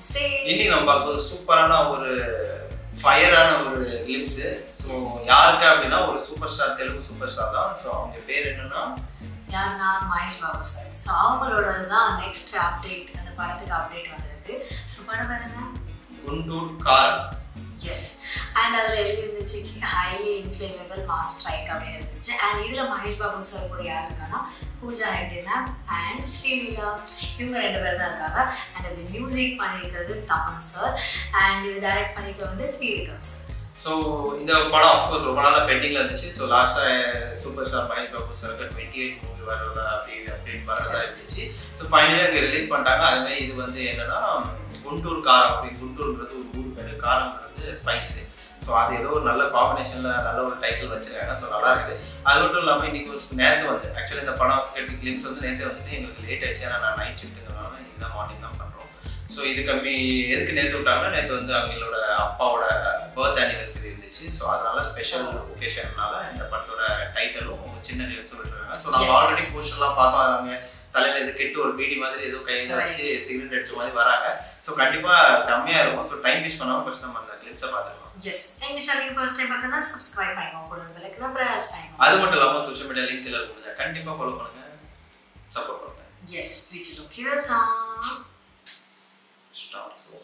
say. இன்னைக்கு நம்ம பார்க்கும்போது சூப்பரான ஒரு ஃபயரான ஒரு கிளிப்ஸ் ஸோ யாருக்கு அப்படின்னா ஒரு super star Telugu super star தான் ஸோ அவங்க பேர் என்னன்னா யாருன்னா மகேஷ் பாபு சார் ஸோ அவங்களோடது தான் நெக்ஸ்ட் அப்டேட் அந்த படத்துக்கு அப்டேட் வந்திருக்கு ஸோ படம் பாருங்க குண்டூர் கார் எஸ் அண்ட் அதில் எழுதிருந்துச்சு ஹைலி இன்ஃப்ளேமபிள் மாஸ் ஸ்ட்ரைக் அப்படின்னு இருந்துச்சு அண்ட் இதில் மகேஷ் பாபு சார் கூட யார் இருக்காங்கன்னா பூஜா ஹெக்டே மேம் அண்ட் ஸ்ரீலீலா இவங்க ரெண்டு பேர் தான் இருக்காங்க அண்ட் அது மியூசிக் பண்ணியிருக்கிறது தமன் சார் அண்ட் இது டைரக்ட் பண்ணியிருக்க வந்து த்ரீ விக்ரம் சார் ஸோ இந்த படம் ஆஃப்கோர்ஸ் ரொம்ப நாளாக பெண்டிங்கில் இருந்துச்சு ஸோ லாஸ்ட்டாக சூப்பர் ஸ்டார் மஹேஷ் பாபு சாருக்கு டுவெண்ட்டி எயிட் மூவி வரதா அப்படி அப்டேட் வரதா இருந்துச்சு ஸோ ஃபைனலி அங்கே ரிலீஸ் பண்ணிட்டாங்க அது மாதிரி இது வந்து என்னன்னா குண்டூர் காரம் அப்படி குண்டூர்ன்றது ஒரு ஊர் பேர் காரம்ன்றது ஸ்பைஸு ஸோ அது ஏதோ ஒரு நல்ல காம்பினேஷனில் நல்ல ஒரு டைட்டில் வச்சிருக்காங்க ஸோ நல்லா இருக்குது அது மட்டும் இல்லாமல் இன்னைக்கு ஒரு நேற்று வந்து ஆக்சுவலி இந்த படம் கட்டி கிளிம்ஸ் வந்து நேற்று வந்துட்டு எங்களுக்கு லேட் ஆயிடுச்சு ஏன்னா நான் நைட் ஷிஃப்ட்டுங்கிறனால இன்னைக்கு தான் மார்னிங் தான் பண்ணுறோம் ஸோ இது கம்மி எதுக்கு நேற்று விட்டாங்கன்னா நேற்று வந்து அவங்களோட அப்பாவோட பர்த் ஆனிவர்சரி இருந்துச்சு ஸோ அதனால ஸ்பெஷல் ஒகேஷன்னால இந்த படத்தோட டைட்டிலும் சின்ன கிளிம்ஸும் விட்டுருக்காங்க ஸோ நம்ம Yes. ஆல்ரெடி போஸ்டர்லாம் பார்த்தோம் அது அவங்க தலையில இது கெட்டு ஒரு பீடி மாதிரி ஏதோ கையில வச்சு சிகரெட் அடிச்ச மாதிரி வராங்க ஸோ கண்டிப்பா செம்மையா இருக்கும் ஸோ டைம் வேஸ்ட் பண்ணாம ஃபர்ஸ்ட் நம்ம அந்த கிளிப்ஸை பார்த்துக்கலாம் எஸ் எங்கள் சேனலுக்கு ஃபர்ஸ்ட் டைம் பார்க்கணும்னா சப்ஸ்கிரைப் பண்ணிக்கோங்க கூட வந்து விளக்கு ப்ரெஸ் பண்ணிக்கோங்க அது மட்டும் இல்லாம சோஷியல் மீடியா லிங்க் எல்லாம் இருக்குங்க கண்டிப்பா ஃபாலோ பண்ணுங்க சப்போர்ட் பண்ணுங்க எஸ் விஜய் கிரதான் ஸ்டார்ட் ஸோ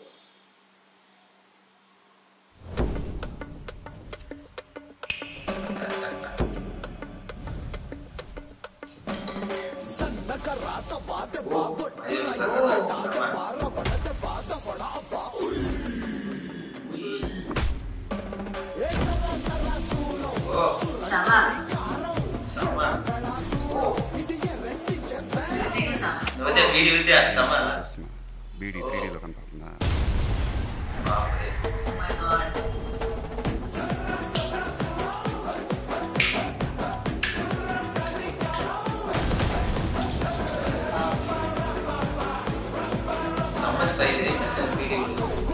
சமா செம்ம சீக்கிரம் சமா இந்த வந்து வீடியோ வித்தியா செம்ம இல்ல? చూస్తున్నా బీడీ త్రీ డీలో కనపడుతుందా பாப்பே. Oh my god. செம்ம ஸ்டைலு வீடியோ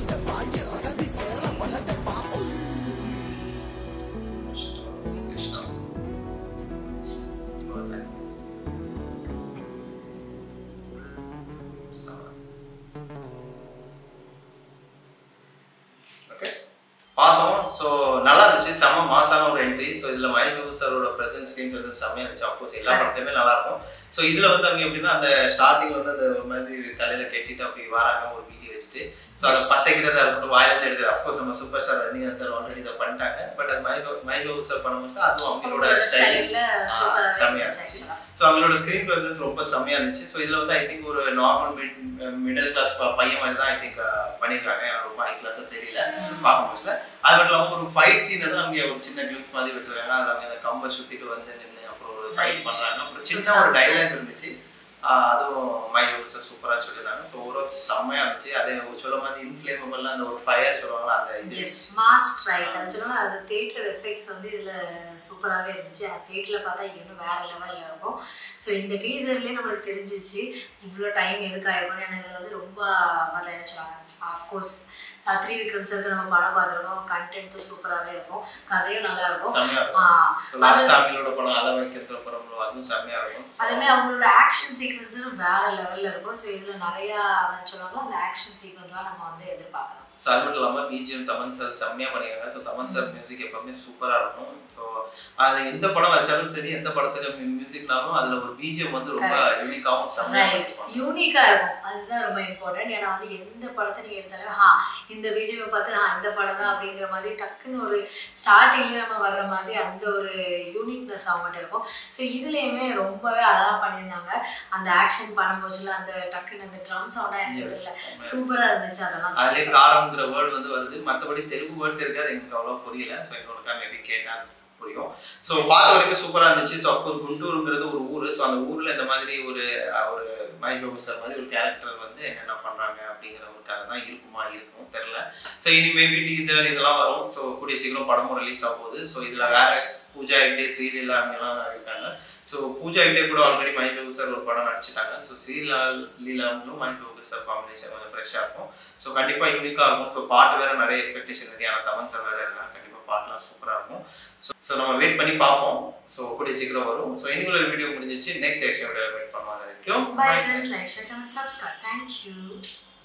பார்த்தோம் ஸோ நல்லா இருந்துச்சு செம்ம மாசான ஒரு என்ட்ரி ஸோ இதில் மயில் பாபு சாரோட ப்ரெசன்ஸ் ஸ்க்ரீன் ப்ரெசன்ஸ் செம்மையாக இருந்துச்சு அஃப்கோர்ஸ் எல்லா படத்தையுமே நல்லா இருக்கும் ஸோ இதில் வந்து அவங்க எப்படின்னா அந்த ஸ்டார்டிங் வந்து அந்த ஒரு மாதிரி தலையில கட்டிட்டு அப்படி வராங்க ஒரு வீடியோ வச்சுட்டு ஸோ அதை Yes. பத்தைக்கிறதா இருக்கட்டும் வாயிலிருந்து எடுக்கிறது அஃப்கோர்ஸ் நம்ம super star Rajinikanth sir already இதை பண்ணிட்டாங்க பட் அது மயில் பாபு- மயில் பாபு சார் பண்ணும்போது அதுவும் அவங்களோட அவங்களோட ஸ்டைல் ஸ்டைல்ல சூப்பராகவே செம்மையா இருந்துச்சு இருந்துச்சு actually. ஸோ அவங்களோட ஸ்க்ரீன் ப்ரெசன்ஸ் ரொம்ப செம்மையா இருந்துச்சு ஸோ இதில் வந்து ஐ திங்க் ஒரு நார்மல் மிட் மிடில் கிளாஸ் பையன் மாதிரி தான் ஐ திங்க் பண்ணியிருக்காங்க எனக்கு ரொம்ப ஹை கிளாஸாக தெரியல பார்க்கும்போது அது மட்டும் இல்லாமல் ஒரு ஃபைட் சீன் வந்து அவங்க ஒரு சின்ன கிளிப்ஸ் மாதிரி விட்டுருக்காங்க அது அவங்க அந்த கம்பை சுற்றிட்டு வந்து நின்று அப்புறம் ஒரு ஃபைட் Right. பண்ணுறாங்க அப்புறம் So, சின்ன ஒரு செம்ம. டைலாக் இருந்துச்சு ஆஹ் அதுவும் மைண்ட் சார் சூப்பராக சொல்லியிருந்தாங்க ஸோ ஒரு செம்மையா இருந்துச்சு அதே சொல்ல மாதிரி இன்ஃப்ளேமபிள் அந்த ஒரு ஃபயர் சொல்லுவாங்களா அந்த இது எஸ் மாஸ் ரைட் அது சொல்லுவாங்க அது தேட்டர் எஃபெக்ட்ஸ் வந்து இதில் சூப்பராகவே இருந்துச்சு அது தேட்டரில் பார்த்தா இன்னும் வேற லெவலில் இருக்கும் ஸோ இந்த டீசர்லேயே நம்மளுக்கு தெரிஞ்சிச்சு இவ்வளோ டைம் எதுக்கு ஆயிருக்கும்னு எனக்கு இதில் வந்து ரொம்ப அதில் என்ன சொல்லுவாங்க ஆஃப்கோர்ஸ் த்ரீ விக்ரம் சாருக்கு நம்ம படம் பார்த்துருக்கோம் கண்டென்ட்டும் சூப்பராகவே இருக்கும் கதையும் நல்லா இருக்கும் செம்மையா ஆ, இருக்கும் லாஸ்ட் அவங்களோட படம் அதை வைக்கிறது படம் அதுவும் செம்மையா இருக்கும் அதுமே அவங்களோட ஆக்ஷன் சீக்வன்ஸும் வேற லெவலில் இருக்கும் ஸோ இதில் நிறையா என்ன சொல்லுவாங்களோ அந்த ஆக்ஷன் சீக்வன்ஸ்லாம் நம்ம வந்து எதிர்பார்க்கலாம் ஸோ அது மட்டும் இல்லாமல் பிஜிஎம் தமன் சார் செம்மையாக பண்ணியிருக்காங்க ஸோ தமன் சார் மியூசிக் எப்பவுமே சூப்பராக இருக்கும் ஸோ அது எந்த படம் வச்சாலும் சரி எந்த படத்துக்கு மியூசிக்னாலும் அதில் ஒரு பிஜிஎம் வந்து ரொம்ப யூனிக்காகவும் செம்மையாக ரைட் இருக்கும் யூனிக்கா இருக்கும் அதுதான் ரொம்ப இம்பார்ட்டன்ட் ஏன்னா வந்து எந்த படத்தை நீங்க எடுத்தாலும் ஹா இந்த விஜய் பார்த்து ஆ இந்த படம் தான் அப்படிங்கிற மாதிரி டக்குன்னு ஒரு ஸ்டார்டிங்ல நம்ம வர்ற மாதிரி அந்த ஒரு யூனிக்னஸ் அவங்ககிட்ட இருக்கும் ஸோ இதுலயுமே ரொம்பவே அழகா பண்ணியிருந்தாங்க அந்த ஆக்ஷன் பண்ணும்போதுல அந்த டக்குன்னு அந்த ட்ரம் சவுண்டா Yes, எனக்கு செம்மையா சூப்பரா இருந்துச்சு அதெல்லாம் அதுலேயே super. காரம்ங்கிற வேர்டு வந்து வருது மற்றபடி தெலுங்கு வேர்ட்ஸ் இருக்காது எங்களுக்கு அவ்வளோ புரியல ஸோ எங்களுக்கா மேபி கேட்டால் புரியும் ஸோ பார்த்த வரைக்கும் சூப்பராக இருந்துச்சு ஸோ அப்கோர்ஸ் குண்டூருங்கிறது ஒரு ஊர் ஸோ அந்த ஊரில் இந்த மாதிரி ஒரு அஹ், ஒரு மஹிபாபு சார் மாதிரி ஒரு கேரக்டர் வந்து என்னென்ன பண்ணுறாங்க அப்படிங்கிற ஒரு கதை தான் இருக்குமா இருக்கும் தெரில ஸோ இனி மேபி டீசர் இதெல்லாம் வரும் ஸோ கூடிய சீக்கிரம் படமும் ரிலீஸ் ஆக போகுது ஸோ இதில் வேற பூஜா ஹெக்டே சீரியல் அவங்கெல்லாம் இருக்காங்க ஸோ பூஜா ஹெக்டே கூட ஆல்ரெடி மஹிபாபு சார் ஒரு படம் நடிச்சிட்டாங்க ஸோ சீரியல் லீலாவும் மஹிபாபு சார் காம்பினேஷன் கொஞ்சம் ஃப்ரெஷ்ஷாக இருக்கும் ஸோ கண்டிப்பாக யூனிக்காக இருக்கும் ஸோ பாட்டு வேற நிறைய எக்ஸ்பெக்டேஷன் இருக்கு ஆனால் தமன் சார் வேற இருக்காங்க கண்டிப்பாக பாட்டுலாம் சூப்பராக இருக்கும் ஸோ ஸோ நம்ம வெயிட் பண்ணி பார்ப்போம் ஸோ கூடிய சீக்கிரம் வரும் ஸோ இன்னைக்குள்ள வீடியோ முடிஞ்சிச்சு நெக்ஸ்ட் எக்ஸ்ட் வெயிட் பண்ணுவோம் அது வரைக்கும் Bye Bye. friends, like, share, comment, subscribe. Thank you.